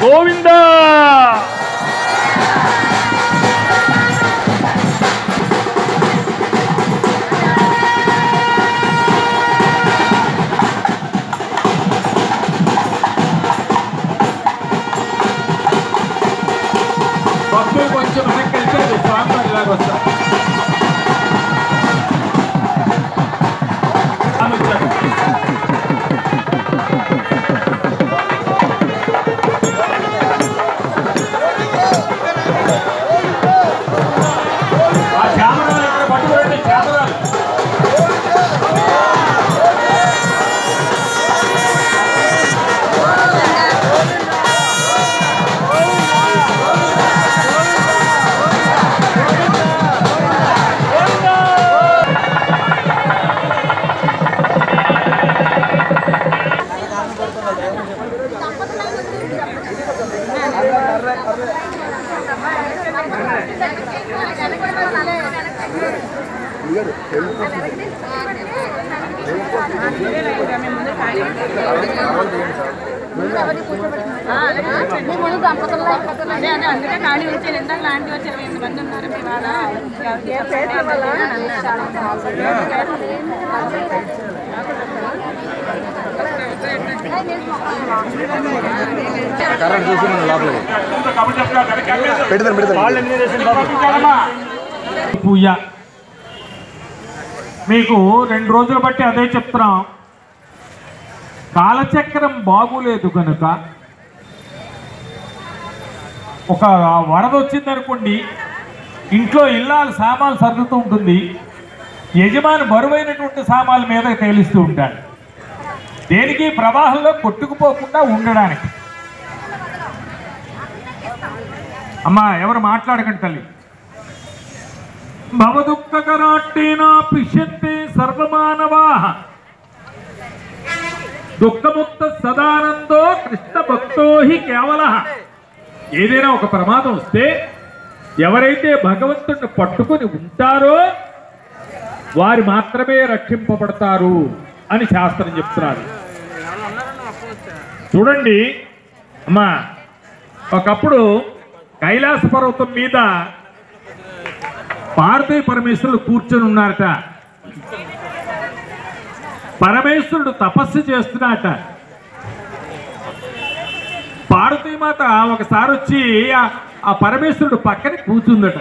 గోవిందా భక్తులు కొంచెం వెనక్కి వెళ్తే అది స్వామివారి ఇలాగ వస్తారు స్వామి వచ్చారు. ఆ కెమెరాలు ఇక్కడ పట్టుకోండి కెమెరాలు అదే అదే అందుకే ఖాళీ వచ్చారు ఎంత లాంటి వచ్చారు ఎనిమిది మంది ఉన్నారు మీ వాళ్ళ ఎవరికి కరెంట్ చూస్తున్నాను లోపలికి పెడతాను పెడతాను పూజ మీకు రెండు రోజులు బట్టి అదే చెప్తున్నాం కాలచక్రం బాగులేదు కనుక ఒక వరద వచ్చిందనుకోండి ఇంట్లో ఇల్లాలు సామాన్లు సర్దుతూ ఉంటుంది యజమాని బరువైనటువంటి సామాన్ల మీద తేలిస్తూ ఉంటాడు దేనికి ప్రవాహంలో కొట్టుకుపోకుండా ఉండడానికి అమ్మా ఎవరు మాట్లాడకండి తల్లి భవదుఃఖకరాట్టేనా పిష్యంతే సర్వమానవా దుఃఖముక్త సదానందో కృష్ణ భక్తో హి కేవల ఏదైనా ఒక ప్రమాదం వస్తే ఎవరైతే భగవంతుడిని పట్టుకొని ఉంటారో వారు మాత్రమే రక్షింపబడతారు అని శాస్త్రం చెప్తున్నారు చూడండి అమ్మా ఒకప్పుడు కైలాస పర్వతం మీద పార్వతీ పరమేశ్వరుడు కూర్చొని ఉన్నారట పరమేశ్వరుడు తపస్సు చేస్తున్నాట పార్వతీమాత ఒకసారి వచ్చి ఆ- ఆ పరమేశ్వరుడు పక్కన కూర్చుందట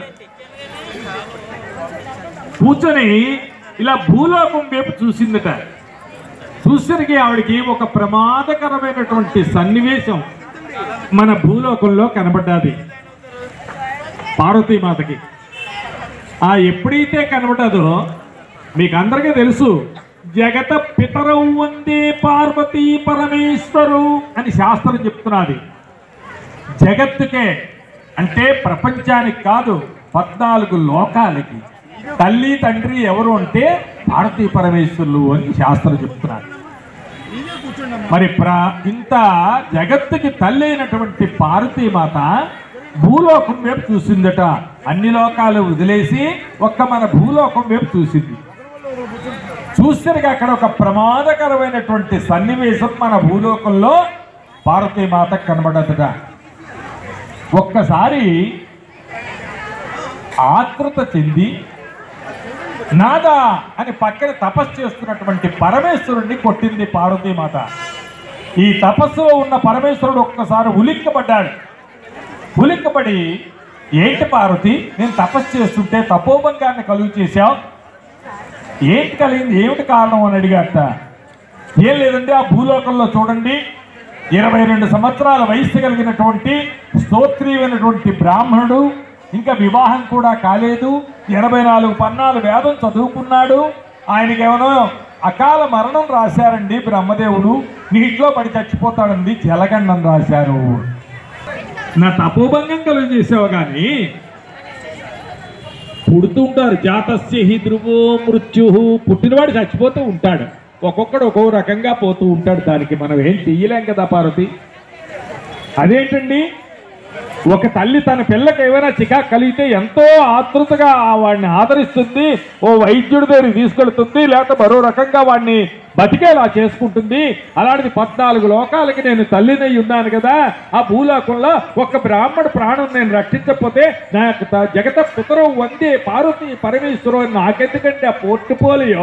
కూర్చొని ఇలా భూలోకం వైపు చూసిందట చూసరికి ఆవిడకి ఒక ప్రమాదకరమైనటువంటి సన్నివేశం మన భూలోకంలో కనబడ్డది పార్వతీమాతకి ఆ ఎప్పుడైతే కనబడదో మీకు అందరికీ తెలుసు జగత పితరౌ వందే పార్వతీ పరమేశ్వరు అని శాస్త్రం చెప్తున్నది జగత్తుకే అంటే ప్రపంచానికి కాదు పద్నాలుగు లోకాలకి తల్లి తండ్రి ఎవరు అంటే పార్వతీ పరమేశ్వరులు అని శాస్త్రం చెప్తున్నారు మరి ప్ర ఇంత జగత్తుకి తల్లి అయినటువంటి పార్వతీమాత భూలోకం వైపు చూసిందట అన్ని లోకాలు వదిలేసి ఒక్క మన భూలోకం వైపు చూసింది చూస్తే అక్కడ ఒక ప్రమాదకరమైనటువంటి సన్నివేశం మన భూలోకంలో పార్వతీమాత కనబడదట ఒక్కసారి ఆతృత చెంది నాదా అని పక్కన తపస్సు చేస్తున్నటువంటి పరమేశ్వరుణ్ణి కొట్టింది పార్వతీమాత ఈ తపస్సులో ఉన్న పరమేశ్వరుడు ఒక్కసారి ఉలిక్కబడ్డాడు ఉలిక్కబడి ఏంటి పార్వతి నేను తపస్సు చేస్తుంటే తపోభంగాన్ని కలుగు చేశావు ఏంటి కలిగింది ఏమిటి కారణం అని అడిగాట ఏం లేదండి ఆ భూలోకంలో చూడండి ఇరవై రెండు సంవత్సరాల వయస్సు కలిగినటువంటి స్తోత్రీయమైనటువంటి బ్రాహ్మణుడు ఇంకా వివాహం కూడా కాలేదు ఎనభై నాలుగు పన్నాలు వేదం చదువుకున్నాడు ఆయనకి ఏమనో అకాల మరణం రాశారండి బ్రహ్మదేవుడు నీటిలో పడి చచ్చిపోతాడండి జలగండం రాశారు నా తపోభంగం కలుగు చేసావు కానీ పుడుతూ ఉంటారు జాతస్య హి ధ్రువో మృత్యు పుట్టినవాడు చచ్చిపోతూ ఉంటాడు ఒక్కొక్కడు ఒక్కో రకంగా పోతూ ఉంటాడు దానికి మనం ఏం చెయ్యలేం కదా పార్వతి అదేంటండి ఒక తల్లి తన పిల్లకి ఏమైనా చికాకు కలిగితే ఎంతో ఆతృతగా ఆ వాడిని ఆదరిస్తుంది ఓ వైద్యుడి దగ్గరికి తీసుకెళ్తుంది లేకపోతే మరో రకంగా వాడిని బతికేలా చేసుకుంటుంది అలాంటిది పద్నాలుగు లోకాలకి నేను తల్లినై ఉన్నాను కదా ఆ భూలోకంలో ఒక బ్రాహ్మణ ప్రాణం నేను రక్షించకపోతే నాకు త- జగత పితరం వందే పార్వతి పరమేశ్వరం నాకెందుకంటే ఆ పోర్టుపోలియో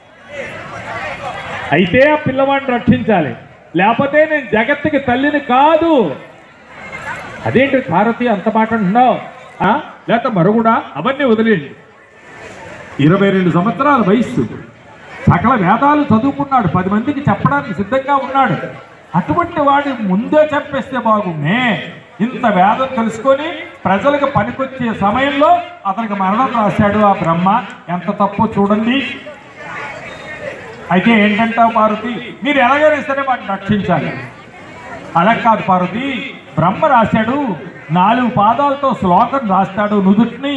అయితే ఆ పిల్లవాడిని రక్షించాలి లేకపోతే నేను జగత్తుకి తల్లిని కాదు అదేంటి భారతి అంత మాట అంటున్నావు ఆ? లేకపోతే మరుగుడా అవన్నీ వదిలేయండి ఇరవై రెండు సంవత్సరాల వయస్సు సకల వేదాలు చదువుకున్నాడు పది మందికి చెప్పడానికి సిద్ధంగా ఉన్నాడు అటువంటి వాడి ముందే చెప్పేస్తే బాగుండే ఇంత వేదం తెలుసుకొని ప్రజలకు పనికొచ్చే సమయంలో అతనికి మరణం రాశాడు ఆ బ్రహ్మ ఎంత తప్పో చూడండి అయితే ఏంటంటావు పార్వతి మీరు ఎలాగైనా సరే వాటిని రక్షించాలి అలా కాదు పార్వతి బ్రహ్మ రాశాడు నాలుగు పాదాలతో శ్లోకం రాస్తాడు నుదుటిని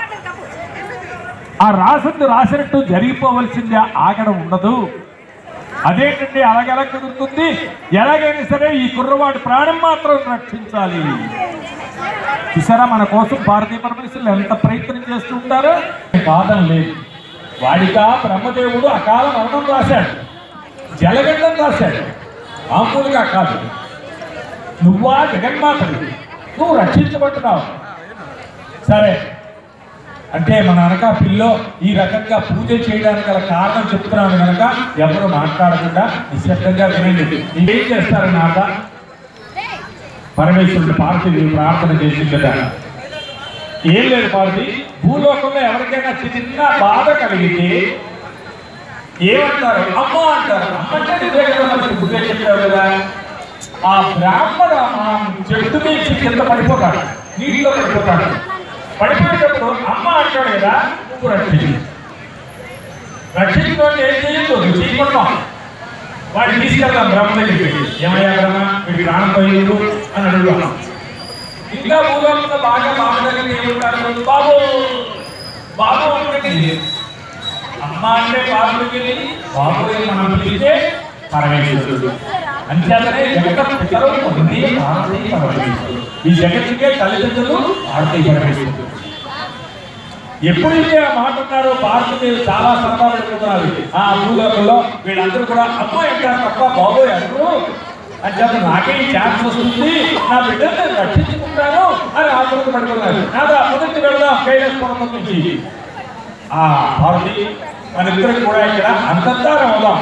ఆ రాసింది రాసినట్టు జరిగిపోవలసింది ఆగడం ఉండదు అదేంటండి అలాగెలా కుదురుతుంది ఎలాగైనా సరే ఈ కుర్రవాడి ప్రాణం మాత్రం రక్షించాలి చూసారా మన కోసం భారతీయ పరమేశ్వరులు ఎంత ప్రయత్నం చేస్తూ ఉంటారో కాదం లేదు వాడికా బ్రహ్మదేవుడు అకాల మరణం రాశాడు జలగండం రాశాడు మామూలుగా కాదు నువ్వా జగన్మాతవి నువ్వు రక్షించబడుతున్నావు సరే అంటే మన అనక పిల్లో ఈ రకంగా పూజ చేయడానికి గల కారణం చెప్తున్నాను కనుక ఎవరు మాట్లాడకుండా నిశ్శబ్దంగా వినండి ఇవేం చేస్తారు నాట పరమేశ్వరుడు పార్వతి ప్రార్థన చేసింది కదా ఏం లేదు పార్వతి భూలోకంలో ఎవరికైనా చిన్న బాధ కలిగితే ఏమంటారు అమ్మ అంటారు అమ్మ అంటే నిజే కదా మరి బుద్ధే చెప్పావు కదా ఆ బ్రాహ్మణ ఆ చెట్టు నుంచి కింద పడిపోతాడు నీటిలో పడిపోతాడు పడిపోయేటప్పుడు అమ్మ అంటాడు కదా నువ్వు రక్షించు రక్షించుకోండి ఏం చేయొద్దు నువ్వు చేయకుండా వాడిని తీసుకెళ్తాం బ్రహ్మ దగ్గరికి ఏమయ్యా బ్రహ్మ వీడి ప్రాణం పోయిండు అని అడుగుతాం ఇంకా భూలోకంలో బాగా బాబు దగ్గర ఏముంటారు బాబు బాబు అంటే అమ్మ అంటే బాబుకి బాబు మనం పిలిస్తే పరమేశ్వరుడు అంచేతనే జగత పితరు ఉంది భారతీయ పరమేశ్వరుడు ఈ జగత్తుకే తల్లిదండ్రులు భారతీయ పరమేశ్వరుడు ఎప్పుడైతే ఆ మాట ఉన్నారో భారతదేశం చాలా సరదా పెట్టుకున్నారు ఆ భూలోకంలో వీళ్ళందరూ కూడా అమ్మ అంటారు తప్ప బాబోయ్ అంటారు అని చేత నాకే ఈ ఛాన్స్ వస్తుంది నా బిడ్డను నేను రక్షించుకుంటాను అని ఆతృత పడుకున్నారు నాతో మొదటి వెళ్దాం కైలాస పర్వతం నుంచి ఆ భారతి మన ఇద్దరికి కూడా ఇక్కడ అంతర్ధారం అవుదాం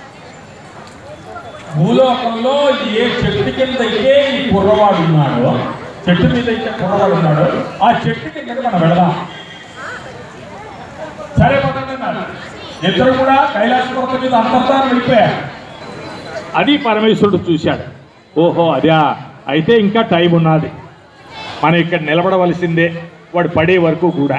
భూలోకంలో ఏ చెట్టు కింద అయితే ఈ కుర్రవాడు ఉన్నాడో చెట్టు మీద అయితే కుర్రవాడు ఉన్నాడో ఆ చెట్టు కింద మనం వెళదాం సరే పదండి అన్నారు ఇద్దరు కూడా కైలాస పర్వతం మీద అంతర్ధానం వెళ్ళిపోయారు అది పరమేశ్వరుడు చూశాడు ఓహో అదా అయితే ఇంకా టైం ఉన్నది మనం ఇక్కడ నిలబడవలసిందే వాడు పడే వరకు కూడా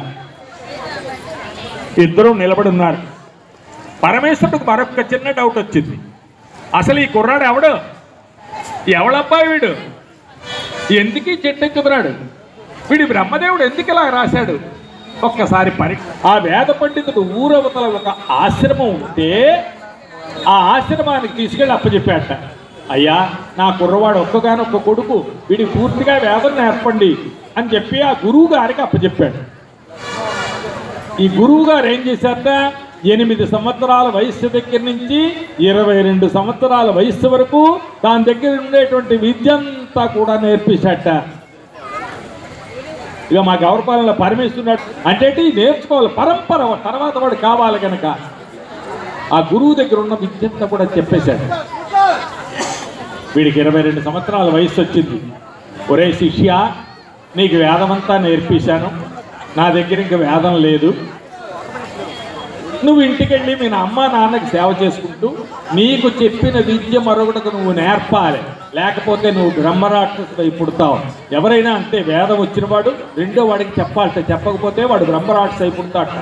ఇద్దరు నిలబడి ఉన్నారు పరమేశ్వరుడికి మరొక చిన్న డౌట్ వచ్చింది అసలు ఈ కుర్రాడు ఎవడు ఎవడబ్బాయి వీడు ఎందుకు ఈ చెట్టు ఎక్కుతున్నాడు వీడి బ్రహ్మదేవుడు ఎందుకు ఇలా రాశాడు ఒక్కసారి పరి ఆ వేద పండితుడు ఊరవతల ఒక ఆశ్రమం ఉంటే ఆ ఆశ్రమానికి తీసుకెళ్ళి అప్పచెప్పాట అయ్యా నా కుర్రవాడు ఒక్కగానొక్క కొడుకు వీడి పూర్తిగా వేదం నేర్పండి అని చెప్పి ఆ గురువు గారికి అప్పచెప్పాడు ఈ గురువు గారు ఏం చేశారట ఎనిమిది సంవత్సరాల వయస్సు దగ్గర నుంచి ఇరవై రెండు సంవత్సరాల వయస్సు వరకు దాని దగ్గర ఉండేటువంటి విద్య అంతా కూడా నేర్పించాట ఇక మా గౌరపాలనలో పరమేశ్వరుడు అంటే ఏంటి? నేర్చుకోవాలి పరంపర తర్వాత వాడు కావాలి కనుక ఆ గురువు దగ్గర ఉన్న విద్య అంతా కూడా చెప్పేశాడు వీడికి ఇరవై రెండు సంవత్సరాల వయసు వచ్చింది ఒరే శిష్య నీకు వేదమంతా నేర్పించాను నా దగ్గర ఇంక వేదం లేదు నువ్వు ఇంటికి వెళ్ళి మీ అమ్మ నాన్నకి సేవ చేసుకుంటూ నీకు చెప్పిన విద్య మరొకటికి నువ్వు నేర్పాలి లేకపోతే నువ్వు బ్రహ్మరాక్షసుడై పుడతావు ఎవరైనా అంతే వేదం వచ్చినవాడు రెండో వాడికి చెప్పాలట చెప్పకపోతే వాడు బ్రహ్మరాక్షసు అయి పుడతాట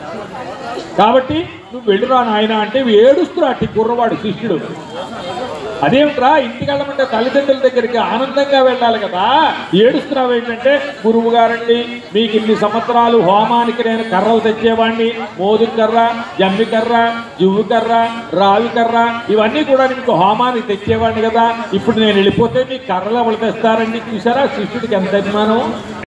కాబట్టి నువ్వు వెళ్ళిరా నాయన అంటే ఏడుస్తురా అట్టి కుర్రవాడు శిష్యుడు అదేమిట్రా ఇంటికి వెళ్ళమంటే తల్లిదండ్రుల దగ్గరికి ఆనందంగా వెళ్ళాలి కదా ఏడుస్తున్నావు ఏంటంటే గురువు గారండి మీకు ఇన్ని సంవత్సరాలు హోమానికి నేను కర్రలు తెచ్చేవాడిని మోదు కర్ర జమ్మి కర్ర జువ్వు కర్ర రావి కర్ర ఇవన్నీ కూడా మీకు హోమానికి తెచ్చేవాడిని కదా ఇప్పుడు నేను వెళ్ళిపోతే మీ కర్రలు ఎవరు తెస్తారండి చూసారా శిష్యుడికి ఎంత అభిమానం